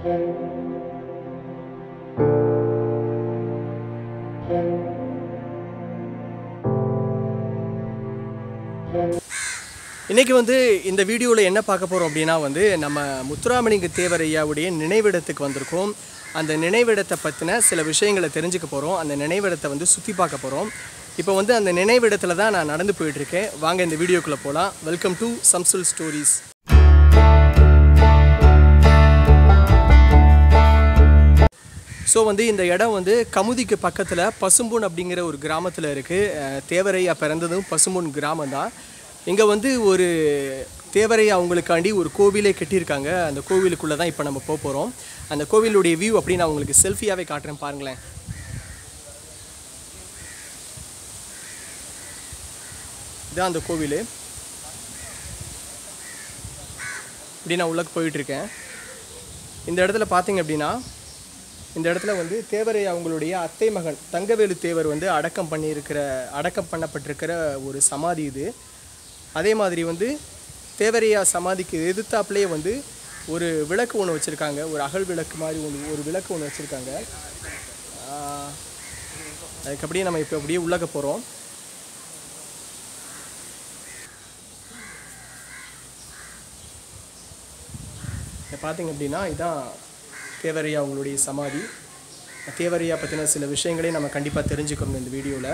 இன்றைக்கி வந்து இந்த வீடியோவில் என்ன பார்க்க போகிறோம் அப்படின்னா வந்து நம்ம முத்துராமலிங்க தேவர் ஐயாவுடைய நினைவிடத்துக்கு வந்திருக்கோம் அந்த நினைவிடத்தை பற்றின சில விஷயங்களை தெரிஞ்சுக்க போகிறோம் அந்த நினைவிடத்தை வந்து சுற்றி பார்க்க போகிறோம் இப்போ வந்து அந்த நினைவிடத்தில் தான் நான் நடந்து போயிட்டுருக்கேன் வாங்க இந்த வீடியோக்குள்ளே போகலாம் welcome to Shamsul stories so வந்து இந்த இடம் வந்து கமுதிக்கு பக்கத்தில் பசும்பூன் அப்படிங்கிற ஒரு கிராமத்தில் இருக்குது தேவரையா பிறந்ததும் பசும்பூன் கிராமம் தான் இங்கே வந்து ஒரு தேவரையா அவங்களுக்காண்டி ஒரு கோவிலே கட்டியிருக்காங்க அந்த கோவிலுக்குள்ளே தான் இப்போ நம்ம போக போகிறோம் அந்த கோவிலுடைய வியூ அப்படி நான் உங்களுக்கு செல்ஃபியாகவே காட்டுறேன் பாருங்களேன் இதான் அந்த கோவில் இப்படி நான் உள்ளே போயிட்டுருக்கேன் இந்த இடத்துல பார்த்தீங்க அப்படின்னா இந்த இடத்துல வந்து தேவரையா அவங்களுடைய அத்தை மகன் தங்கவேலு தேவர் வந்து அடக்கம் பண்ணியிருக்கிற அடக்கம் பண்ணப்பட்டிருக்கிற ஒரு சமாதி இது அதே மாதிரி வந்து தேவரையா சமாதிக்கு எதிர்த்தாப்புலேயே வந்து ஒரு விளக்கு ஒன்று வச்சுருக்காங்க ஒரு அகல் விளக்கு மாதிரி ஒன்று ஒரு விளக்கு ஒன்று வச்சுருக்காங்க அதுக்கு அப்படியே நம்ம இப்போ அப்படியே உள்ளக்க போகிறோம் இதை பார்த்தீங்க அப்படின்னா இதான் தேவரையா அவங்களுடைய சமாதி தேவரையா பற்றின சில விஷயங்களையும் நம்ம கண்டிப்பாக தெரிஞ்சுக்கணும் இந்த வீடியோவில்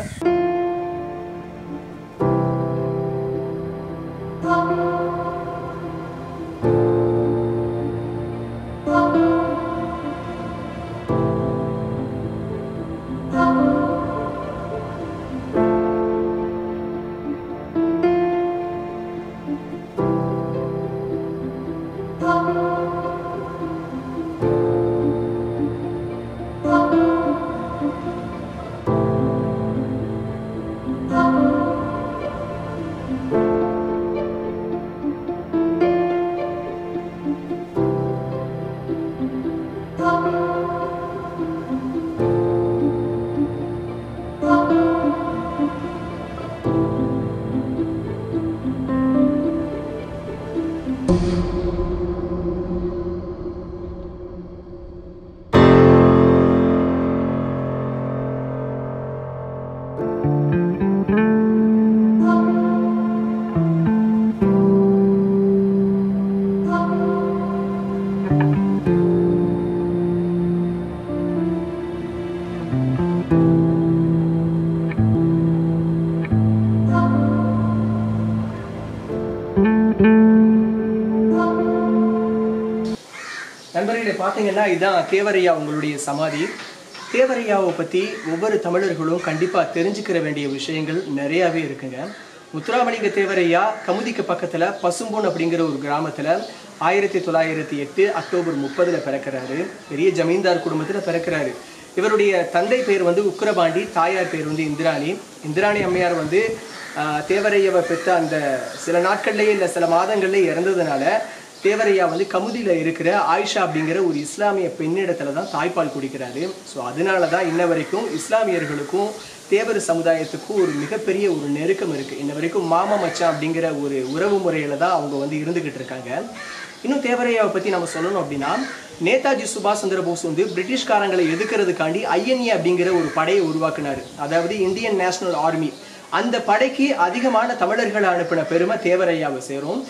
நண்பர்களே பார்த்தீங்கன்னா இதுதான் தேவரையா உங்களுடைய சமாதி தேவரையாவை பற்றி ஒவ்வொரு தமிழர்களும் கண்டிப்பாக தெரிஞ்சுக்கிற வேண்டிய விஷயங்கள் நிறையாவே இருக்குங்க முத்துராமலிங்க தேவரையா கமுதிக்கு பக்கத்தில் பசும்பொன் அப்படிங்கிற ஒரு கிராமத்தில் ஆயிரத்தி தொள்ளாயிரத்தி எட்டு அக்டோபர் முப்பதில் பிறக்கிறாரு பெரிய ஜமீன்தார் குடும்பத்தில் பிறக்கிறாரு இவருடைய தந்தை பேர் வந்து உக்கிரபாண்டி தாயார் பேர் வந்து இந்திராணி இந்திராணி அம்மையார் வந்து தேவரையாவை பெற்ற அந்த சில நாட்கள்லேயே இல்லை சில மாதங்கள்லேயே இறந்ததுனால தேவரையா வந்து கமுதியில் இருக்கிற ஆயிஷா அப்படிங்கிற ஒரு இஸ்லாமிய பெண்ணிடத்துல தான் தாய்ப்பால் குடிக்கிறாரு ஸோ அதனால தான் இன்ன வரைக்கும் இஸ்லாமியர்களுக்கும் தேவர் சமுதாயத்துக்கும் ஒரு மிகப்பெரிய ஒரு நெருக்கம் இருக்குது இன்ன வரைக்கும் மாமா மச்சான் அப்படிங்கிற ஒரு உறவு முறையில் தான் அவங்க வந்து இருந்துக்கிட்டு இருக்காங்க இன்னும் தேவரையாவை பற்றி நம்ம சொல்லணும் அப்படின்னா நேதாஜி சுபாஷ் சந்திர போஸ் வந்து பிரிட்டிஷ்காரங்களை எதிர்க்கிறதுக்காண்டி ஐஎன்ஏ அப்படிங்கிற ஒரு படையை உருவாக்குனார் அதாவது இந்தியன் நேஷனல் ஆர்மி அந்த படைக்கு அதிகமான தமிழர்களை அனுப்பின பெருமை தேவரையாவை சேரும்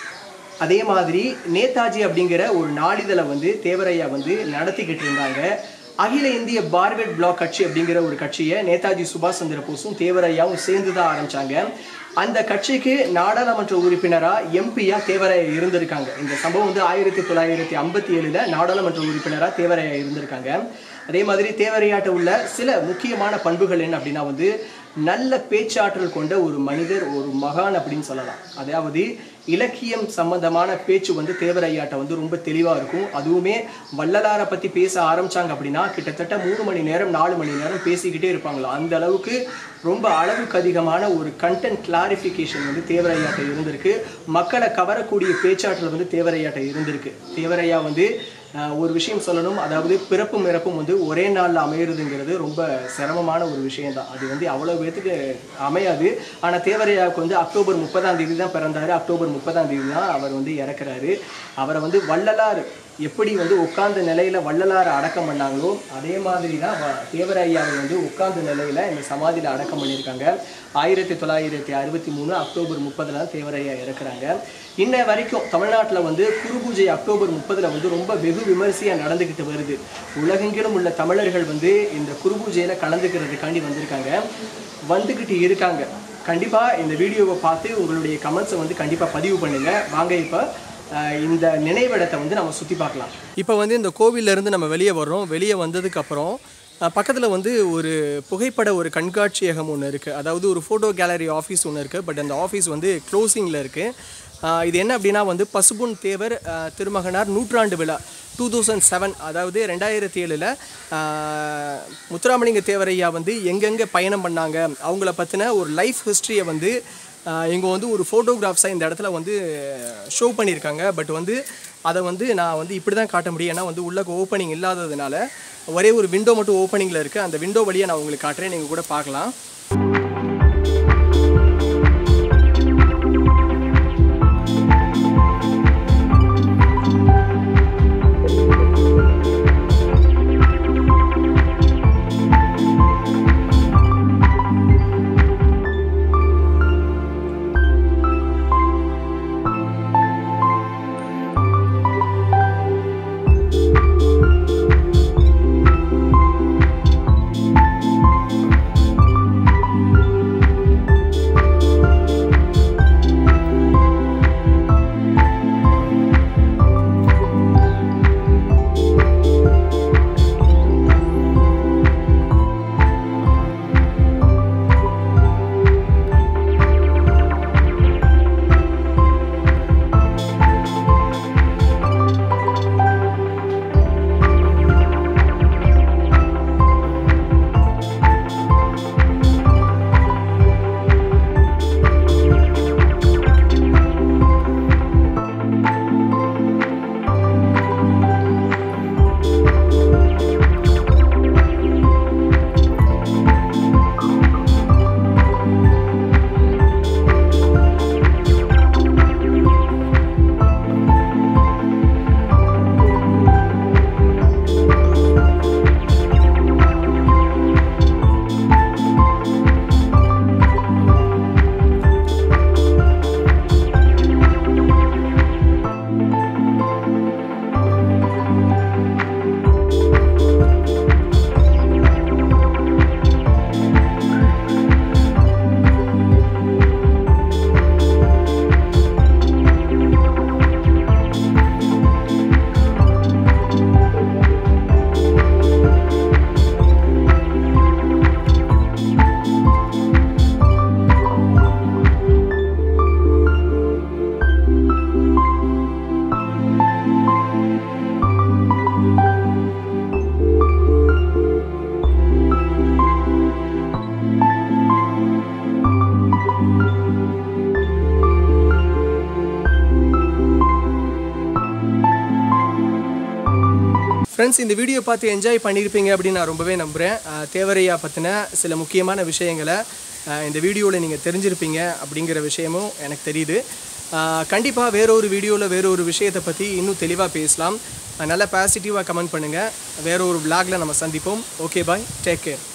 அதே மாதிரி நேதாஜி அப்படிங்கிற ஒரு நாளிதழை வந்து தேவரையா வந்து நடத்திக்கிட்டு இருந்தாங்க அகில இந்திய பார்வெட் பிளாக் கட்சி அப்படிங்கிற ஒரு கட்சியை நேதாஜி சுபாஷ் சந்திர போஸும் தேவரையாவும் சேர்ந்து தான் ஆரம்பிச்சாங்க அந்த கட்சிக்கு நாடாளுமன்ற உறுப்பினராக எம்பியா தேவரையா இருந்திருக்காங்க இந்த சம்பவம் வந்து ஆயிரத்தி தொள்ளாயிரத்தி ஐம்பத்தி ஏழுல நாடாளுமன்ற உறுப்பினராக தேவரையா இருந்திருக்காங்க அதே மாதிரி தேவரையாட்ட உள்ள சில முக்கியமான பண்புகள் என்ன அப்படின்னா வந்து நல்ல பேச்சாற்றல் கொண்ட ஒரு மனிதர் ஒரு மகான் அப்படின்னு சொல்லலாம் அதாவது இலக்கியம் சம்பந்தமான பேச்சு வந்து தேவரையாட்ட வந்து ரொம்ப தெளிவாக இருக்கும் அதுவுமே வள்ளலாரை பற்றி பேச ஆரம்பிச்சாங்க அப்படின்னா கிட்டத்தட்ட மூணு மணி நேரம் நாலு மணி நேரம் பேசிக்கிட்டே இருப்பாங்களா அந்த அளவுக்கு ரொம்ப அளவுக்கு அதிகமான ஒரு கண்டென்ட் கிளாரிஃபிகேஷன் வந்து தேவரையாட்ட இருந்திருக்கு மக்களை கவரக்கூடிய பேச்சாற்றல் வந்து தேவரையாட்ட இருந்திருக்கு தேவரையா வந்து ஆஹ், ஒரு விஷயம் சொல்லணும் அதாவது பிறப்பும் இறப்பும் வந்து ஒரே நாளில் அமையிறதுங்கிறது ரொம்ப சிரமமான ஒரு விஷயம்தான் அது வந்து அவ்வளோ பேத்துக்கு அமையாது ஆனால் தேவரையாவுக்கு வந்து அக்டோபர் முப்பதாம் தேதி தான் பிறந்தாரு அக்டோபர் முப்பதாம் தேதி தான் அவர் வந்து இறக்குறாரு அவரை வந்து வள்ளலார் எப்படி வந்து உட்கார்ந்த நிலையில வள்ளலாரை அடக்கம் பண்ணாங்களோ அதே மாதிரி தான் வ- தேவர் ஐயாவை வந்து உட்கார்ந்த நிலையில இந்த சமாதியில அடக்கம் பண்ணியிருக்காங்க ஆயிரத்தி தொள்ளாயிரத்தி அறுபத்தி மூணு அக்டோபர் முப்பதுல தான் தேவர் ஐயா இறக்குறாங்க இன்ன வரைக்கும் தமிழ்நாட்டுல வந்து குரு பூஜை அக்டோபர் முப்பதுல வந்து ரொம்ப வெகு விமரிசையா நடந்துகிட்டு வருது உலகெங்கிலும் உள்ள தமிழர்கள் வந்து இந்த குரு பூஜையில கலந்துக்கிறதுக்காண்டி வந்திருக்காங்க வந்துகிட்டு இருக்காங்க கண்டிப்பா இந்த வீடியோவை பார்த்து உங்களுடைய கமெண்ட்ஸை வந்து கண்டிப்பா பதிவு பண்ணுங்க வாங்க இப்போ அஹ் இந்த நினைவிடத்தை வந்து நம்ம சுற்றி பார்க்கலாம் இப்போ வந்து இந்த கோவில்ல இருந்து நம்ம வெளியே வர்றோம் வெளியே வந்ததுக்கப்புறம் பக்கத்தில் வந்து ஒரு புகைப்பட ஒரு கண்காட்சியகம் ஒன்று இருக்குது அதாவது ஒரு ஃபோட்டோ கேலரி ஆஃபீஸ் ஒன்று இருக்குது பட் அந்த ஆஃபீஸ் வந்து க்ளோசிங்கில் இருக்குது இது என்ன அப்படின்னா வந்து பசுபொன் தேவர் அஹ், திருமகனார் நூற்றாண்டு விழா டூ தௌசண்ட் செவன் அதாவது ரெண்டாயிரத்தி ஏழில் முத்துராமலிங்க தேவரையா வந்து எங்கெங்கே பயணம் பண்ணாங்க அவங்கள பற்றின ஒரு லைஃப் ஹிஸ்ட்ரியை வந்து ஆஹ் இவங்க வந்து ஒரு ஃபோட்டோகிராஃப்ஸாக இந்த இடத்துல வந்து ஷோ பண்ணியிருக்காங்க பட் வந்து அதை வந்து நான் வந்து இப்படி தான் காட்ட முடியும் ஏன்னா வந்து உள்ள ஓப்பனிங் இல்லாததுனால ஒரே ஒரு விண்டோ மட்டும் ஓப்பனிங்கில் இருக்குது அந்த விண்டோ வழியாக நான் உங்களுக்கு காட்டுறேன் நீங்கள் கூட பார்க்கலாம் ஃப்ரெண்ட்ஸ் இந்த வீடியோ பார்த்து என்ஜாய் பண்ணியிருப்பீங்க அப்படின்னு நான் ரொம்பவே நம்புகிறேன் அஹ் தேவரையா பற்றின சில முக்கியமான விஷயங்களை அஹ் இந்த வீடியோவில் நீங்கள் தெரிஞ்சிருப்பீங்க அப்படிங்கிற விஷயமும் எனக்கு தெரியுது கண்டிப்பாக வேற ஒரு வீடியோவில் வேற ஒரு விஷயத்தை பற்றி இன்னும் தெளிவாக பேசலாம் அஹ் நல்லா பாசிட்டிவாக கமெண்ட் பண்ணுங்கள் வேற ஒரு vlogல நம்ம சந்திப்போம் ஓகே பாய் டேக் கேர்